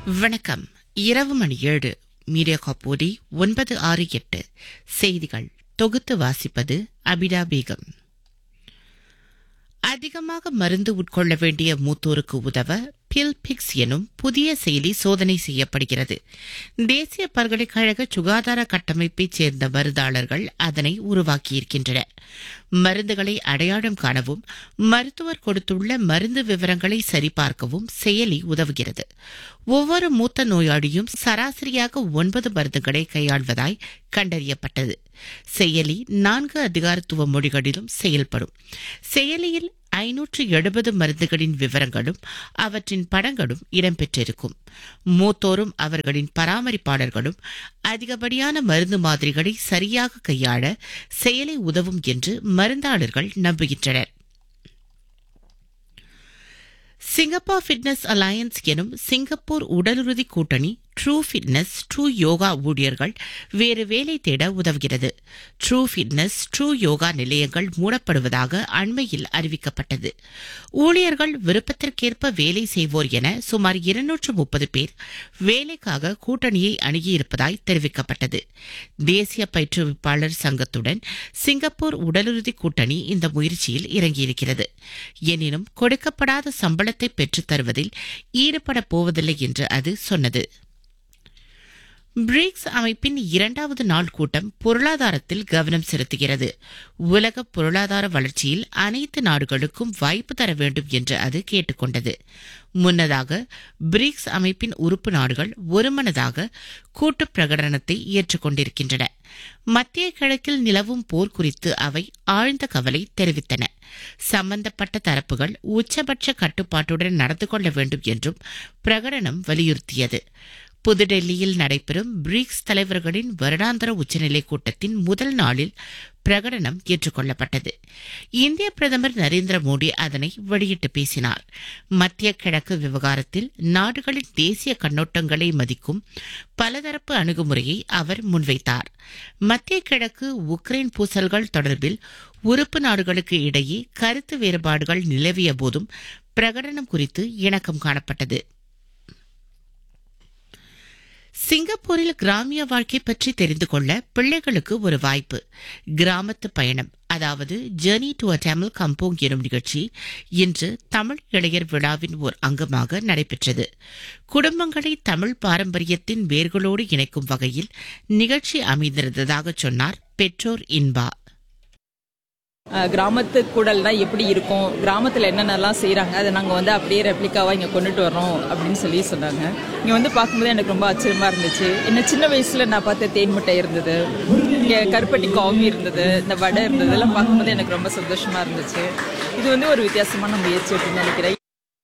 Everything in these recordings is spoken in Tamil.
வணக்கம் இரவு மணி ஏழு மீடியா காப்போடி ஒன்பது ஆறு எட்டு செய்திகள் தொகுத்து வாசிப்பது அபிடா பேகம் அதிகமாக மருந்து உட்கொள்ள வேண்டிய மூத்தோருக்கு உதவ பில்பிக்ஸ் எனும் புதிய செயலி சோதனை செய்யப்படுகிறது தேசிய பல்கலைக்கழக சுகாதார கட்டமைப்பைச் சேர்ந்த மருந்தாளர்கள் அதனை உருவாக்கியிருக்கின்றனர் மருந்துகளை அடையாளம் காணவும் மருத்துவர் கொடுத்துள்ள மருந்து விவரங்களை சரிபார்க்கவும் செயலி உதவுகிறது ஒவ்வொரு மூத்த நோயாளியும் சராசரியாக ஒன்பது மருந்துகளை கையாள்வதாய் கண்டறியப்பட்டது செயலி நான்கு அதிகாரத்துவ மொழிகளிலும் செயல்படும் செயலியில் ஐநூற்று எழுபது மருந்துகளின் விவரங்களும் அவற்றின் படங்களும் இடம்பெற்றிருக்கும் மூத்தோரும் அவர்களின் பராமரிப்பாளர்களும் அதிகப்படியான மருந்து மாதிரிகளை சரியாக கையாள செயலை உதவும் என்று மருந்தாளர்கள் நம்புகின்றனர் சிங்கப்பூர் ஃபிட்னஸ் அலையன்ஸ் எனும் சிங்கப்பூர் உடலுறுதி கூட்டணி ட்ரூ ஃபிட்னஸ் ட்ரூ யோகா ஊழியர்கள் வேறு வேலை தேட உதவுகிறது ட்ரூ ஃபிட்னஸ் ட்ரூ யோகா நிலையங்கள் மூடப்படுவதாக அண்மையில் அறிவிக்கப்பட்டது ஊழியர்கள் விருப்பத்திற்கேற்ப வேலை செய்வோர் என சுமார் இருநூற்று முப்பது பேர் வேலைக்காக கூட்டணியை அணுகியிருப்பதாய் தெரிவிக்கப்பட்டது தேசிய பயிற்றுவிப்பாளர் சங்கத்துடன் சிங்கப்பூர் உடலுறுதி கூட்டணி இந்த முயற்சியில் இறங்கியிருக்கிறது எனினும் கொடுக்கப்படாத சம்பளத்தை பெற்றுத் தருவதில் ஈடுபடப் போவதில்லை என்று அது சொன்னது பிரிக்ஸ் அமைப்பின் இரண்டாவது நாள் கூட்டம் பொருளாதாரத்தில் கவனம் செலுத்துகிறது உலக பொருளாதார வளர்ச்சியில் அனைத்து நாடுகளுக்கும் வாய்ப்பு தர வேண்டும் என்று அது கேட்டுக்கொண்டது முன்னதாக பிரிக்ஸ் அமைப்பின் உறுப்பு நாடுகள் ஒருமனதாக கூட்டு பிரகடனத்தை ஏற்றுக்கொண்டிருக்கின்றன மத்திய கிழக்கில் நிலவும் போர் குறித்து அவை ஆழ்ந்த கவலை தெரிவித்தன சம்பந்தப்பட்ட தரப்புகள் உச்சபட்ச கட்டுப்பாட்டுடன் நடந்து கொள்ள வேண்டும் என்றும் பிரகடனம் வலியுறுத்தியது புதுடெல்லியில் நடைபெறும் பிரிக்ஸ் தலைவர்களின் வருடாந்திர உச்சநிலை கூட்டத்தின் முதல் நாளில் பிரகடனம் ஏற்றுக்கொள்ளப்பட்டது இந்திய பிரதமர் நரேந்திர மோடி அதனை வெளியிட்டு பேசினார் மத்திய கிழக்கு விவகாரத்தில் நாடுகளின் தேசிய கண்ணோட்டங்களை மதிக்கும் பலதரப்பு அணுகுமுறையை அவர் முன்வைத்தார் மத்திய கிழக்கு உக்ரைன் பூசல்கள் தொடர்பில் உறுப்பு நாடுகளுக்கு இடையே கருத்து வேறுபாடுகள் நிலவிய போதும் பிரகடனம் குறித்து இணக்கம் காணப்பட்டது சிங்கப்பூரில் கிராமிய வாழ்க்கை பற்றி தெரிந்து கொள்ள பிள்ளைகளுக்கு ஒரு வாய்ப்பு கிராமத்து பயணம் அதாவது journey to a Tamil kampong எனும் நிகழ்ச்சி இன்று தமிழ் இளையர் விழாவின் ஓர் அங்கமாக நடைபெற்றது குடும்பங்களை தமிழ் பாரம்பரியத்தின் வேர்களோடு இணைக்கும் வகையில் நிகழ்ச்சி அமைந்திருந்ததாக சொன்னார் பெற்றோர் இன்பா கிராமத்து கூடல்னா எப்படி இருக்கும் கிராமத்தில் என்னென்னலாம் செய்கிறாங்க அதை நாங்கள் வந்து அப்படியே ரெப்ளிகாவாக இங்கே கொண்டுட்டு வரோம் அப்படின்னு சொல்லி சொன்னாங்க இங்கே வந்து பார்க்கும்போது எனக்கு ரொம்ப ஆச்சரியமாக இருந்துச்சு என்ன சின்ன வயசில் நான் பார்த்த தேன் முட்டை இருந்தது இங்கே கருப்பட்டி காமி இருந்தது இந்த வடை இருந்தது இதெல்லாம் பார்க்கும்போது எனக்கு ரொம்ப சந்தோஷமாக இருந்துச்சு இது வந்து ஒரு வித்தியாசமான முயற்சி அப்படின்னு நினைக்கிறேன்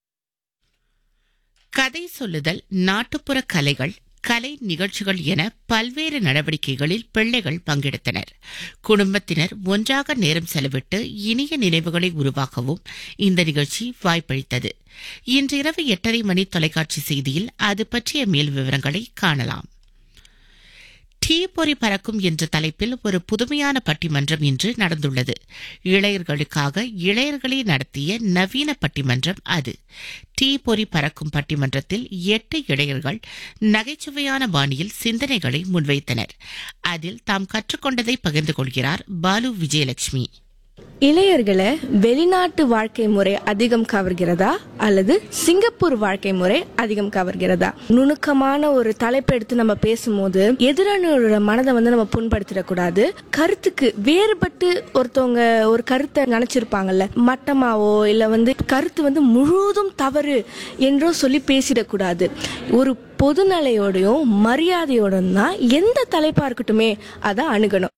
கதை சொல்லுதல் நாட்டுப்புற கலைகள் கலை நிகழ்ச்சிகள் என பல்வேறு நடவடிக்கைகளில் பிள்ளைகள் பங்கெடுத்தனர் குடும்பத்தினர் ஒன்றாக நேரம் செலவிட்டு இனிய நினைவுகளை உருவாக்கவும் இந்த நிகழ்ச்சி வாய்ப்பளித்தது இன்றிரவு எட்டரை மணி தொலைக்காட்சி செய்தியில் அது பற்றிய மேல் விவரங்களை காணலாம் டீ பொறி பறக்கும் என்ற தலைப்பில் ஒரு புதுமையான பட்டிமன்றம் இன்று நடந்துள்ளது இளையர்களுக்காக இளையர்களே நடத்திய நவீன பட்டிமன்றம் அது டீ பொறி பறக்கும் பட்டிமன்றத்தில் எட்டு இளையர்கள் நகைச்சுவையான பாணியில் சிந்தனைகளை முன்வைத்தனர் அதில் தாம் கற்றுக்கொண்டதை பகிர்ந்து கொள்கிறார் பாலு விஜயலட்சுமி இளையர்களை வெளிநாட்டு வாழ்க்கை முறை அதிகம் கவர்கிறதா அல்லது சிங்கப்பூர் வாழ்க்கை முறை அதிகம் கவர்கிறதா நுணுக்கமான ஒரு தலைப்பு எடுத்து நம்ம பேசும்போது எதிரானோட மனதை வந்து நம்ம புண்படுத்திடக்கூடாது கருத்துக்கு வேறுபட்டு ஒருத்தவங்க ஒரு கருத்தை நினைச்சிருப்பாங்கல்ல மட்டமாவோ இல்ல வந்து கருத்து வந்து முழுவதும் தவறு என்றோ சொல்லி பேசிடக்கூடாது ஒரு பொதுநிலையோடையும் மரியாதையோடும் தான் எந்த தலைப்பா இருக்கட்டுமே அதை அணுகணும்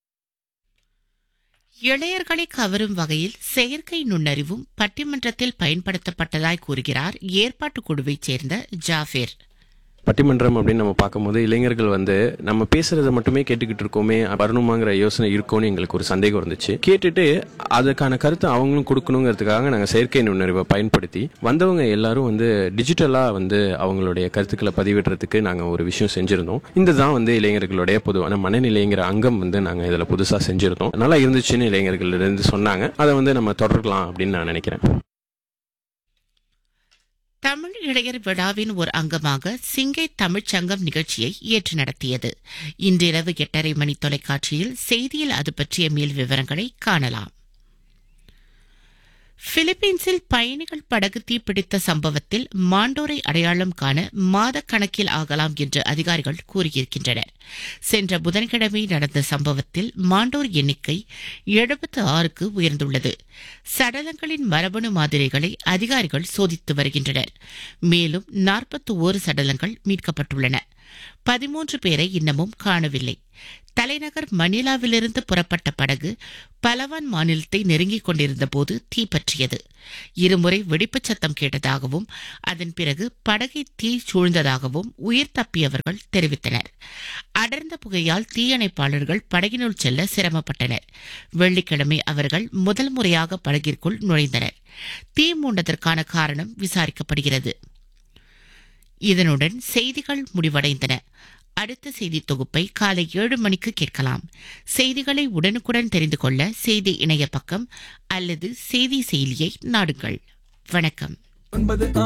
இளையர்களை கவரும் வகையில் செயற்கை நுண்ணறிவும் பட்டிமன்றத்தில் பயன்படுத்தப்பட்டதாய் கூறுகிறார் ஏற்பாட்டு குழுவைச் சேர்ந்த ஜாஃபேர் பட்டிமன்றம் அப்படின்னு நம்ம பார்க்கும்போது இளைஞர்கள் வந்து நம்ம பேசுறத மட்டுமே கேட்டுக்கிட்டு இருக்கோமே வரணுமாங்கிற யோசனை இருக்கும்னு எங்களுக்கு ஒரு சந்தேகம் இருந்துச்சு கேட்டுட்டு அதுக்கான கருத்தை அவங்களும் கொடுக்கணுங்கிறதுக்காக நாங்கள் செயற்கை நுண்ணறிவை பயன்படுத்தி வந்தவங்க எல்லாரும் வந்து டிஜிட்டலாக வந்து அவங்களுடைய கருத்துக்களை பதிவிடுறதுக்கு நாங்கள் ஒரு விஷயம் செஞ்சிருந்தோம் இந்த தான் வந்து இளைஞர்களுடைய பொதுவான மனநிலைங்கிற அங்கம் வந்து நாங்கள் இதில் புதுசாக செஞ்சிருந்தோம் நல்லா இருந்துச்சுன்னு இளைஞர்கள் இருந்து சொன்னாங்க அதை வந்து நம்ம தொடரலாம் அப்படின்னு நான் நினைக்கிறேன் தமிழ் இளையர் விழாவின் ஒரு அங்கமாக சிங்கை தமிழ்ச் சங்கம் நிகழ்ச்சியை ஏற்று நடத்தியது இன்றிரவு எட்டரை மணி தொலைக்காட்சியில் செய்தியில் அது பற்றிய மேல் விவரங்களை காணலாம் பிலிப்பீன்ஸில் பயணிகள் படகு தீப்பிடித்த சம்பவத்தில் மாண்டோரை அடையாளம் காண மாத கணக்கில் ஆகலாம் என்று அதிகாரிகள் கூறியிருக்கின்றனர் சென்ற புதன்கிழமை நடந்த சம்பவத்தில் மாண்டோர் எண்ணிக்கை எழுபத்து ஆறுக்கு உயர்ந்துள்ளது சடலங்களின் மரபணு மாதிரிகளை அதிகாரிகள் சோதித்து வருகின்றனர் மேலும் நாற்பத்தி ஓரு சடலங்கள் மீட்கப்பட்டுள்ளன பதிமூன்று பேரை இன்னமும் காணவில்லை தலைநகர் மணிலாவிலிருந்து புறப்பட்ட படகு பலவான் மாநிலத்தை நெருங்கிக் கொண்டிருந்த போது தீப்பற்றியது இருமுறை வெடிப்புச் சத்தம் கேட்டதாகவும் அதன் பிறகு படகை தீ சூழ்ந்ததாகவும் உயிர் தப்பியவர்கள் தெரிவித்தனர் அடர்ந்த புகையால் தீயணைப்பாளர்கள் படகினுள் செல்ல சிரமப்பட்டனர் வெள்ளிக்கிழமை அவர்கள் முதல் முறையாக படகிற்குள் நுழைந்தனர் தீ மூண்டதற்கான காரணம் விசாரிக்கப்படுகிறது இதனுடன் செய்திகள் முடிவடைந்தன அடுத்த செய்தி தொகுப்பை காலை ஏழு மணிக்கு கேட்கலாம் செய்திகளை உடனுக்குடன் தெரிந்து கொள்ள செய்தி இணைய பக்கம் அல்லது செய்தி செயலியை நாடுங்கள் வணக்கம்